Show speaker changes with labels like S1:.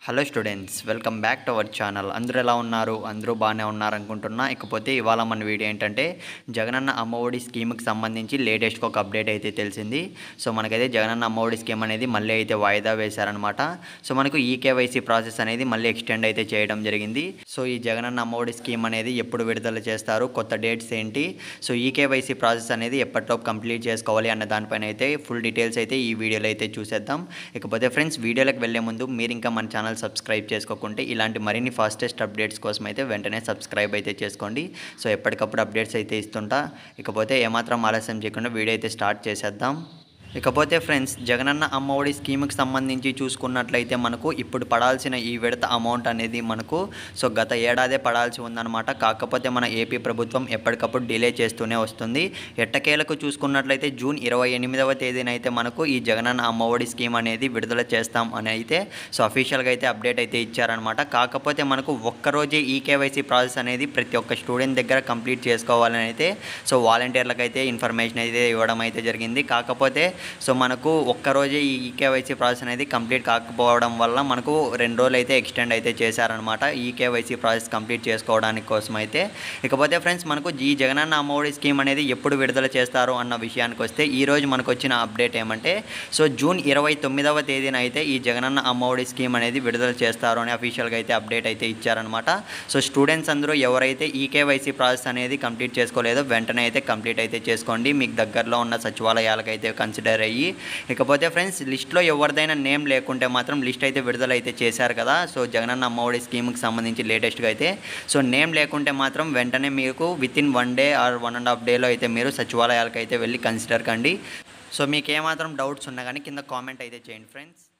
S1: hello students welcome back to our channel అందరూ ఎలా ఉన్నారు అందరూ బాగానే ఉన్నారు అనుకుంటున్నా ఇకపోతే ఇవాళ మన వీడియో ఏంటంటే జగనన్న అమ్మఒడి స్కీమ్కి సంబంధించి లేటెస్ట్గా ఒక అప్డేట్ అయితే తెలిసింది సో మనకైతే జగనన్న అమ్మఒడి స్కీమ్ అనేది మళ్ళీ అయితే వాయిదా వేశారనమాట సో మనకు ఈకేవైసీ ప్రాసెస్ అనేది మళ్ళీ ఎక్స్టెండ్ అయితే చేయడం జరిగింది సో ఈ జగనన్న అమ్మఒడి స్కీమ్ అనేది ఎప్పుడు విడుదల చేస్తారు కొత్త డేట్స్ ఏంటి సో ఈకేవైసీ ప్రాసెస్ అనేది ఎప్పటిలోపు కంప్లీట్ చేసుకోవాలి అన్న దానిపైన అయితే ఫుల్ డీటెయిల్స్ అయితే ఈ వీడియోలో అయితే చూసేద్దాం ఇకపోతే ఫ్రెండ్స్ వీడియోలోకి వెళ్ళే ముందు మీరు ఇంకా మన ఛానల్ సబ్స్క్రైబ్ చేసుకోకుంటే ఇలాంటి మరిన్ని ఫాస్టెస్ట్ అప్డేట్స్ కోసం అయితే వెంటనే సబ్స్క్రైబ్ అయితే చేసుకోండి సో ఎప్పటికప్పుడు అప్డేట్స్ అయితే ఇస్తుంటా ఇకపోతే ఏమాత్రం ఆలస్యం చేయకుండా వీడియో అయితే స్టార్ట్ చేసేద్దాం ఇకపోతే ఫ్రెండ్స్ జగనన్న అమ్మఒడి స్కీమ్కి సంబంధించి చూసుకున్నట్లయితే మనకు ఇప్పుడు పడాల్సిన ఈ విడత అమౌంట్ అనేది మనకు సో గత ఏడాదే పడాల్సి ఉందన్నమాట కాకపోతే మన ఏపీ ప్రభుత్వం ఎప్పటికప్పుడు డిలే చేస్తూనే వస్తుంది ఎట్టకేలకు చూసుకున్నట్లయితే జూన్ ఇరవై ఎనిమిదవ తేదీన అయితే మనకు ఈ జగనన్న అమ్మఒడి స్కీమ్ అనేది విడుదల చేస్తాం అని అయితే సో అఫీషియల్గా అయితే అప్డేట్ అయితే ఇచ్చారనమాట కాకపోతే మనకు ఒక్కరోజే ఈకేవైసీ ప్రాసెస్ అనేది ప్రతి ఒక్క స్టూడెంట్ దగ్గర కంప్లీట్ చేసుకోవాలని అయితే సో వాలంటీర్లకు అయితే ఇన్ఫర్మేషన్ అయితే ఇవ్వడం అయితే జరిగింది కాకపోతే సో మనకు ఒక్కరోజే ఈ ఈకేవైసీ ప్రాసెస్ అనేది కంప్లీట్ కాకపోవడం వల్ల మనకు రెండు రోజులు అయితే ఎక్స్టెండ్ అయితే చేశారనమాట ఈకేవైసీ ప్రాసెస్ కంప్లీట్ చేసుకోవడానికి కోసం అయితే ఇకపోతే ఫ్రెండ్స్ మనకు ఈ జగనన్న అమ్మఒడి స్కీమ్ అనేది ఎప్పుడు విడుదల చేస్తారు అన్న విషయానికి వస్తే ఈ రోజు మనకు వచ్చిన అప్డేట్ ఏమంటే సో జూన్ ఇరవై తొమ్మిదవ తేదీన అయితే ఈ జగనన్న అమ్మఒడి స్కీమ్ అనేది విడుదల చేస్తారు అని అఫీషియల్గా అయితే అప్డేట్ అయితే ఇచ్చారనమాట సో స్టూడెంట్స్ అందరూ ఎవరైతే ఈకేవైసీ ప్రాసెస్ అనేది కంప్లీట్ చేసుకోలేదో వెంటనే అయితే కంప్లీట్ అయితే చేసుకోండి మీకు దగ్గరలో ఉన్న సచివాలయాలకు అయితే కన్సిడర్ అయ్యి ఇకపోతే ఫ్రెండ్స్ లిస్ట్లో ఎవరిదైనా నేమ్ లేకుంటే మాత్రం లిస్ట్ అయితే విడుదల అయితే చేశారు కదా సో జగనన్న అమ్మఒడి స్కీమ్కి సంబంధించి లేటెస్ట్గా అయితే సో నేమ్ లేకుంటే మాత్రం వెంటనే మీకు within one day or one and half డేలో అయితే మీరు సచివాలయాలకు అయితే వెళ్ళి కన్సిడర్ కండి సో మీకు ఏమాత్రం డౌట్స్ ఉన్నా కానీ కింద కామెంట్ అయితే చేయండి ఫ్రెండ్స్